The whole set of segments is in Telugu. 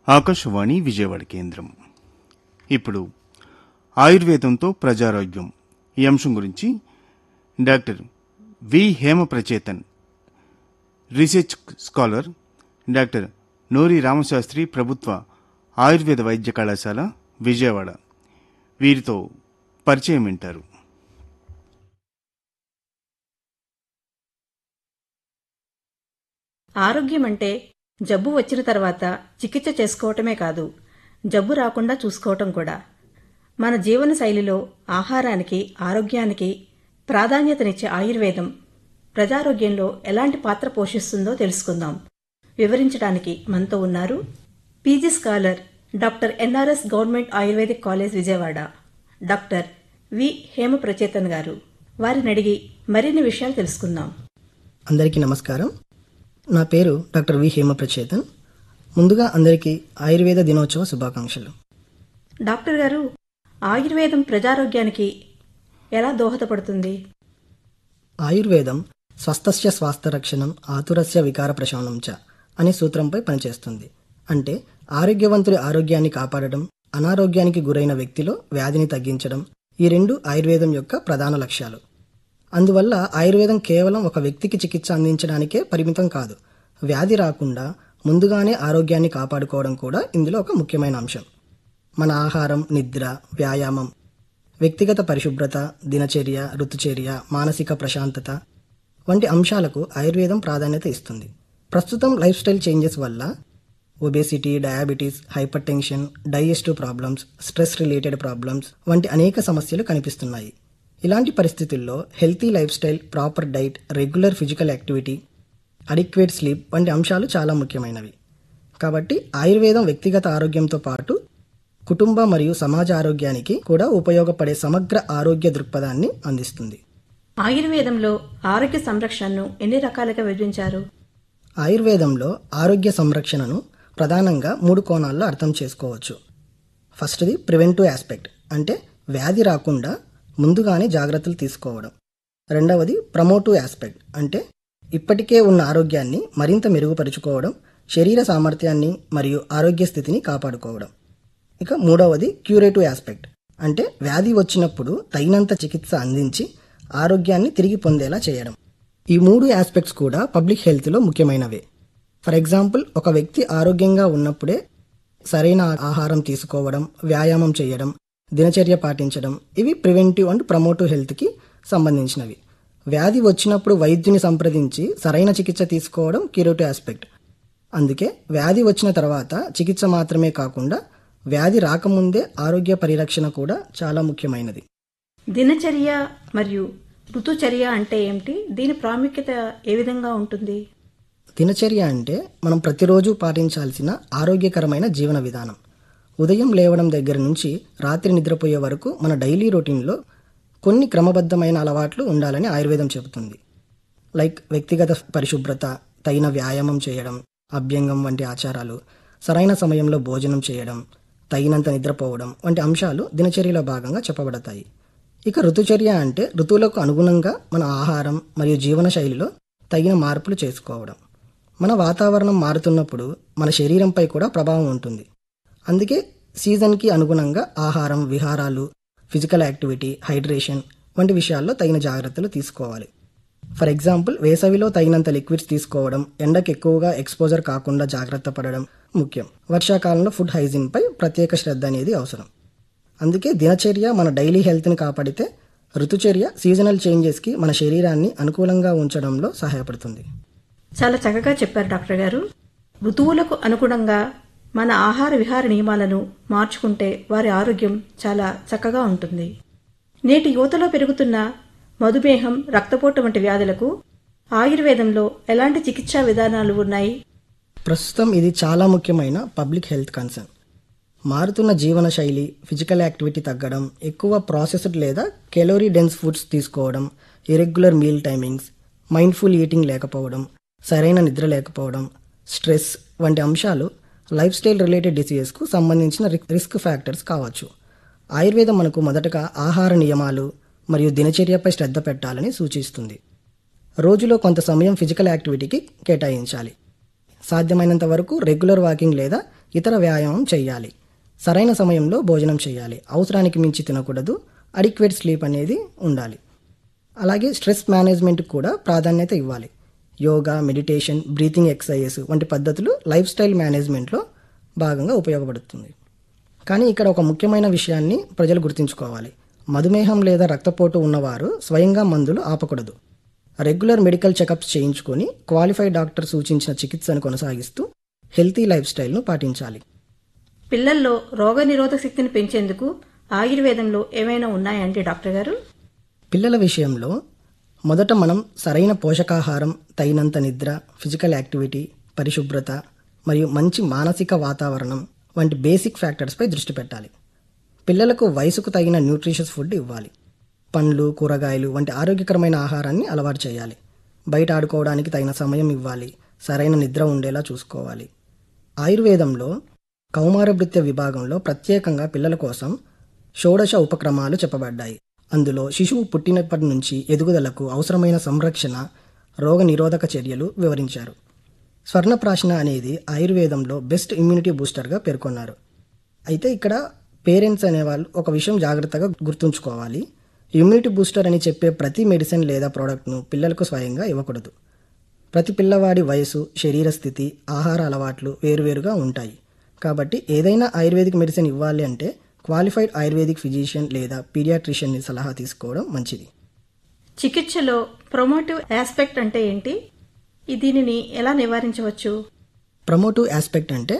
ఆకాశవాణి విజయవాడ కేంద్రం ఇప్పుడు ఆయుర్వేదంతో ప్రజారోగ్యం ఈ అంశం గురించి doctor V Hema Prachetan research scholar doctor Noori Ramashastri ప్రభుత్వ ఆయుర్వేద వైద్య కళాశాల విజయవాడ వీరితో పరిచయం వింటారు ఆరోగ్యం అంటే జబ్బు వచ్చిన తర్వాత చికిత్స చేసుకోవటమే కాదు జబ్బు రాకుండా చూసుకోవటం కూడా మన జీవన శైలిలో ఆహారానికి ఆరోగ్యానికి ప్రాధాన్యతనిచ్చే ఆయుర్వేదం ప్రజారోగ్యంలో ఎలాంటి పాత్ర పోషిస్తుందో తెలుసుకుందాం వివరించడానికి మనతో ఉన్నారు PG scholar doctor NRS government Ayurvedic college Vijayawada doctor V Hema Prachetan garu వారిని అడిగి మరిన్ని విషయాలు తెలుసుకుందాం అందరికీ నమస్కారం నా పేరు డాక్టర్ వి హేమ ప్రచేతన్ ముందుగా అందరికీ ఆయుర్వేద దినోత్సవ శుభాకాంక్షలు డాక్టర్ గారు ఆయుర్వేదం ప్రజారోగ్యానికి ఎలా దోహదపడుతుంది ఆయుర్వేదం స్వస్థస్య స్వాస్థ రక్షణం ఆతురస్య వికార ప్రశమనం చ అనే సూత్రంపై పనిచేస్తుంది అంటే ఆరోగ్యవంతుడి ఆరోగ్యాన్ని కాపాడడం అనారోగ్యానికి గురైన వ్యక్తిలో వ్యాధిని తగ్గించడం ఈ రెండు ఆయుర్వేదం యొక్క ప్రధాన లక్ష్యాలు అందువల్ల ఆయుర్వేదం కేవలం ఒక వ్యక్తికి చికిత్స అందించడానికే పరిమితం కాదు వ్యాధి రాకుండా ముందుగానే ఆరోగ్యాన్ని కాపాడుకోవడం కూడా ఇందులో ఒక ముఖ్యమైన అంశం మన ఆహారం నిద్ర వ్యాయామం వ్యక్తిగత పరిశుభ్రత దినచర్య ఋతుచర్య మానసిక ప్రశాంతత వంటి అంశాలకు ఆయుర్వేదం ప్రాధాన్యత ఇస్తుంది ప్రస్తుతం లైఫ్ స్టైల్ చేంజెస్ వల్ల obesity diabetes hypertension digestive problems stress related problems వంటి అనేక సమస్యలు కనిపిస్తున్నాయి ఇలాంటి పరిస్థితుల్లో healthy lifestyle proper diet regular physical activity adequate sleep వంటి అంశాలు చాలా ముఖ్యమైనవి కాబట్టి ఆయుర్వేదం వ్యక్తిగత ఆరోగ్యంతో పాటు కుటుంబ మరియు సమాజ ఆరోగ్యానికి కూడా ఉపయోగపడే సమగ్ర ఆరోగ్య దృక్పథాన్ని అందిస్తుంది ఆయుర్వేదంలో ఆరోగ్య సంరక్షణను ఎన్ని రకాలుగా విభజించారు ఆయుర్వేదంలో ఆరోగ్య సంరక్షణను ప్రధానంగా మూడు కోణాల్లో అర్థం చేసుకోవచ్చు ఫస్ట్ది ప్రివెంటివ్ ఆస్పెక్ట్ అంటే వ్యాధి రాకుండా ముందుగానే జాగ్రత్తలు తీసుకోవడం రెండవది ప్రమోటివ్ ఆస్పెక్ట్ అంటే ఇప్పటికే ఉన్న ఆరోగ్యాన్ని మరింత మెరుగుపరుచుకోవడం శరీర సామర్థ్యాన్ని మరియు ఆరోగ్య స్థితిని కాపాడుకోవడం ఇక మూడవది క్యూరేటివ్ ఆస్పెక్ట్ అంటే వ్యాధి వచ్చినప్పుడు తగినంత చికిత్స అందించి ఆరోగ్యాన్ని తిరిగి పొందేలా చేయడం ఈ మూడు ఆస్పెక్ట్స్ కూడా పబ్లిక్ హెల్త్లో ముఖ్యమైనవే ఫర్ ఎగ్జాంపుల్ ఒక వ్యక్తి ఆరోగ్యంగా ఉన్నప్పుడే సరైన ఆహారం తీసుకోవడం వ్యాయామం చేయడం దినచర్య పాటించడం ఇవి ప్రివెంటివ్ అండ్ ప్రమోటివ్ హెల్త్కి సంబంధించినవి వ్యాధి వచ్చినప్పుడు వైద్యుని సంప్రదించి సరైన చికిత్స తీసుకోవడం క్యూరేటివ్ ఆస్పెక్ట్ అందుకే వ్యాధి వచ్చిన తర్వాత చికిత్స మాత్రమే కాకుండా వ్యాధి రాకముందే ఆరోగ్య పరిరక్షణ కూడా చాలా ముఖ్యమైనది దినచర్య మరియు ఋతుచర్య అంటే ఏమిటి దీని ప్రాముఖ్యత ఏ విధంగా ఉంటుంది దినచర్య అంటే మనం ప్రతిరోజు పాటించాల్సిన ఆరోగ్యకరమైన జీవన విధానం ఉదయం లేవడం దగ్గర నుంచి రాత్రి నిద్రపోయే వరకు మన డైలీ రొటీన్లో కొన్ని క్రమబద్ధమైన అలవాట్లు ఉండాలని ఆయుర్వేదం చెబుతుంది లైక్ వ్యక్తిగత పరిశుభ్రత తగిన వ్యాయామం చేయడం అభ్యంగం వంటి ఆచారాలు సరైన సమయంలో భోజనం చేయడం తగినంత నిద్రపోవడం వంటి అంశాలు దినచర్యలో భాగంగా చెప్పబడతాయి ఇక ఋతుచర్య అంటే ఋతువులకు అనుగుణంగా మన ఆహారం మరియు జీవన శైలిలో తగిన మార్పులు చేసుకోవడం మన వాతావరణం మారుతున్నప్పుడు మన శరీరంపై కూడా ప్రభావం ఉంటుంది అందుకే సీజన్కి అనుగుణంగా ఆహారం విహారాలు ఫిజికల్ యాక్టివిటీ హైడ్రేషన్ వంటి విషయాల్లో తగిన జాగ్రత్తలు తీసుకోవాలి ఫర్ ఎగ్జాంపుల్ వేసవిలో తగినంత లిక్విడ్స్ తీసుకోవడం ఎండకు ఎక్కువగా ఎక్స్పోజర్ కాకుండా జాగ్రత్త పడడం ముఖ్యం వర్షాకాలంలో ఫుడ్ హైజీన్ పై ప్రత్యేక శ్రద్ధ అనేది అవసరం అందుకే దినచర్య మన డైలీ హెల్త్ని కాపాడితే ఋతుచర్య సీజనల్ చేంజెస్కి మన శరీరాన్ని అనుకూలంగా ఉంచడంలో సహాయపడుతుంది చాలా చక్కగా చెప్పారు డాక్టర్ గారు ఋతువులకు అనుగుణంగా మన ఆహార విహార నియమాలను మార్చుకుంటే వారి ఆరోగ్యం చాలా చక్కగా ఉంటుంది నేటి యువతలో పెరుగుతున్న మధుమేహం రక్తపోటు వంటి వ్యాధులకు ఆయుర్వేదంలో ఎలాంటి చికిత్సా విధానాలు ఉన్నాయి ప్రస్తుతం ఇది చాలా ముఖ్యమైన పబ్లిక్ హెల్త్ కన్సర్న్ మారుతున్న జీవన శైలి ఫిజికల్ యాక్టివిటీ తగ్గడం ఎక్కువ ప్రాసెస్డ్ లేదా కెలోరీ డెన్స్ ఫుడ్స్ తీసుకోవడం irregular meal timings mindful eating లేకపోవడం సరైన నిద్ర లేకపోవడం స్ట్రెస్ వంటి అంశాలు లైఫ్ స్టైల్ రిలేటెడ్ డిసీజెస్కు సంబంధించిన రిస్క్ ఫ్యాక్టర్స్ కావచ్చు ఆయుర్వేదం మనకు మొదటగా ఆహార నియమాలు మరియు దినచర్యపై శ్రద్ధ పెట్టాలని సూచిస్తుంది రోజులో కొంత సమయం ఫిజికల్ యాక్టివిటీకి కేటాయించాలి సాధ్యమైనంత వరకు రెగ్యులర్ వాకింగ్ లేదా ఇతర వ్యాయామం చేయాలి సరైన సమయంలో భోజనం చేయాలి అవసరానికి మించి తినకూడదు అడిక్వేట్ స్లీప్ అనేది ఉండాలి అలాగే స్ట్రెస్ మేనేజ్మెంట్కి కూడా ప్రాధాన్యత ఇవ్వాలి యోగా మెడిటేషన్ బ్రీతింగ్ ఎక్సర్సైజెస్ వంటి పద్ధతులు లైఫ్ స్టైల్ మేనేజ్మెంట్లో భాగంగా ఉపయోగపడుతుంది కానీ ఇక్కడ ఒక ముఖ్యమైన విషయాన్ని ప్రజలు గుర్తుంచుకోవాలి మధుమేహం లేదా రక్తపోటు ఉన్నవారు స్వయంగా మందులు ఆపకూడదు రెగ్యులర్ మెడికల్ చెకప్స్ చేయించుకొని క్వాలిఫైడ్ డాక్టర్ సూచించిన చికిత్సను కొనసాగిస్తూ హెల్తీ లైఫ్ స్టైల్ను పాటించాలి పిల్లల్లో రోగనిరోధక శక్తిని పెంచేందుకు ఆయుర్వేదంలో ఏమైనా ఉన్నాయంటే డాక్టర్ గారు పిల్లల విషయంలో మొదట మనం సరైన పోషకాహారం తగినంత నిద్ర ఫిజికల్ యాక్టివిటీ పరిశుభ్రత మరియు మంచి మానసిక వాతావరణం వంటి బేసిక్ ఫ్యాక్టర్స్పై దృష్టి పెట్టాలి పిల్లలకు వయసుకు తగిన న్యూట్రిషియస్ ఫుడ్ ఇవ్వాలి పండ్లు కూరగాయలు వంటి ఆరోగ్యకరమైన ఆహారాన్ని అలవాటు చేయాలి బయట ఆడుకోవడానికి తగిన సమయం ఇవ్వాలి సరైన నిద్ర ఉండేలా చూసుకోవాలి ఆయుర్వేదంలో కౌమారభృత్య విభాగంలో ప్రత్యేకంగా పిల్లల కోసం షోడశ ఉపక్రమాలు చెప్పబడ్డాయి అందులో శిశువు పుట్టినప్పటి నుంచి ఎదుగుదలకు అవసరమైన సంరక్షణ రోగ నిరోధక చర్యలు వివరించారు స్వర్ణప్రాశన అనేది ఆయుర్వేదంలో బెస్ట్ ఇమ్యూనిటీ బూస్టర్గా పేర్కొన్నారు అయితే ఇక్కడ పేరెంట్స్ అనేవాళ్ళు ఒక విషయం జాగ్రత్తగా గుర్తుంచుకోవాలి ఇమ్యూనిటీ బూస్టర్ అని చెప్పే ప్రతి మెడిసిన్ లేదా ప్రోడక్ట్ను పిల్లలకు స్వయంగా ఇవ్వకూడదు ప్రతి పిల్లవాడి వయసు శరీర స్థితి ఆహార అలవాట్లు వేరువేరుగా ఉంటాయి కాబట్టి ఏదైనా ఆయుర్వేదిక్ మెడిసిన్ ఇవ్వాలి అంటే క్వాలిఫైడ్ ఆయుర్వేదిక్ ఫిజిషియన్ లేదా పీడియాట్రిషియన్ని సలహా తీసుకోవడం మంచిది చికిత్సలో ప్రొమోటివ్ ఆస్పెక్ట్ అంటే ఏంటి ఈ దీనిని ఎలా నివారించవచ్చు ప్రమోటివ్ ఆస్పెక్ట్ అంటే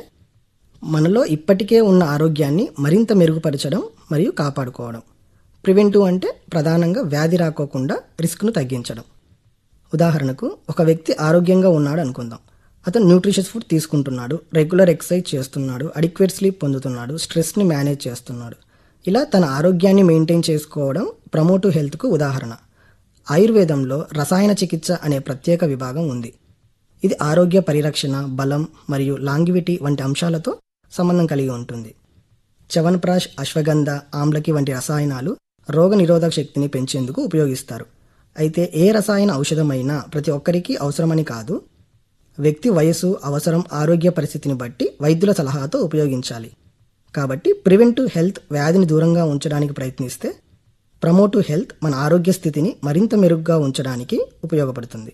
మనలో ఇప్పటికే ఉన్న ఆరోగ్యాన్ని మరింత మెరుగుపరచడం మరియు కాపాడుకోవడం ప్రివెంటివ్ అంటే ప్రధానంగా వ్యాధి రాకోకుండా రిస్క్ను తగ్గించడం ఉదాహరణకు ఒక వ్యక్తి ఆరోగ్యంగా ఉన్నాడు అనుకుందాం అతను న్యూట్రిషియస్ ఫుడ్ తీసుకుంటున్నాడు రెగ్యులర్ ఎక్సర్సైజ్ చేస్తున్నాడు అడిక్వేట్ స్లీప్ పొందుతున్నాడు స్ట్రెస్ని మేనేజ్ చేస్తున్నాడు ఇలా తన ఆరోగ్యాన్ని మెయింటైన్ చేసుకోవడం ప్రమోటివ్ హెల్త్కు ఉదాహరణ ఆయుర్వేదంలో రసాయన చికిత్స అనే ప్రత్యేక విభాగం ఉంది ఇది ఆరోగ్య పరిరక్షణ బలం మరియు లాంగివిటీ వంటి అంశాలతో సంబంధం కలిగి ఉంటుంది చవన్ప్రాష్ అశ్వగంధ ఆమ్లకి వంటి రసాయనాలు రోగ నిరోధక శక్తిని పెంచేందుకు ఉపయోగిస్తారు అయితే ఏ రసాయన ఔషధమైనా ప్రతి ఒక్కరికి అవసరమని కాదు వ్యక్తి వయసు అవసరం ఆరోగ్య పరిస్థితిని బట్టి వైద్యుల సలహాతో ఉపయోగించాలి కాబట్టి ప్రివెంటివ్ హెల్త్ వ్యాధిని దూరంగా ఉంచడానికి ప్రయత్నిస్తే ప్రమోటివ్ హెల్త్ మన ఆరోగ్య స్థితిని మరింత మెరుగ్గా ఉంచడానికి ఉపయోగపడుతుంది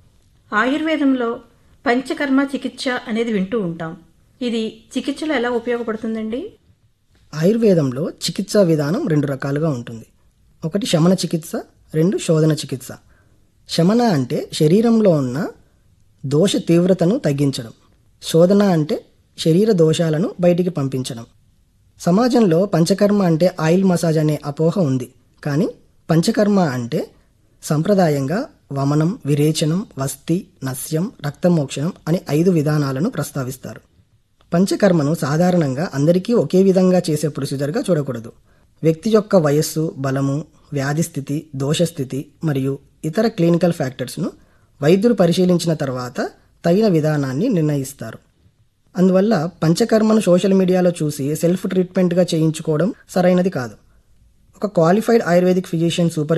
ఆయుర్వేదంలో పంచకర్మ చికిత్స అనేది వింటూ ఉంటాం ఇది చికిత్సలో ఎలా ఉపయోగపడుతుందండి ఆయుర్వేదంలో చికిత్సా విధానం రెండు రకాలుగా ఉంటుంది ఒకటి శమన చికిత్స రెండు శోధన చికిత్స శమన అంటే శరీరంలో ఉన్న దోష తీవ్రతను తగ్గించడం శోధన అంటే శరీర దోషాలను బయటికి పంపించడం సమాజంలో పంచకర్మ అంటే ఆయిల్ మసాజ్ అనే అపోహ ఉంది కానీ పంచకర్మ అంటే సంప్రదాయంగా వమనం విరేచనం వస్తి నస్యం రక్తమోక్షణం అనే ఐదు విధానాలను ప్రస్తావిస్తారు పంచకర్మను సాధారణంగా అందరికీ ఒకే విధంగా చేసే ప్రొసీజర్గా చూడకూడదు వ్యక్తి యొక్క వయస్సు బలము వ్యాధి స్థితి దోషస్థితి మరియు ఇతర క్లినికల్ ఫ్యాక్టర్స్ను వైద్యులు పరిశీలించిన తర్వాత తగిన విధానాన్ని నిర్ణయిస్తారు అందువల్ల పంచకర్మను సోషల్ మీడియాలో చూసి సెల్ఫ్ ట్రీట్మెంట్గా చేయించుకోవడం సరైనది కాదు ఒక క్వాలిఫైడ్ ఆయుర్వేదిక్ ఫిజిషియన్ సూపర్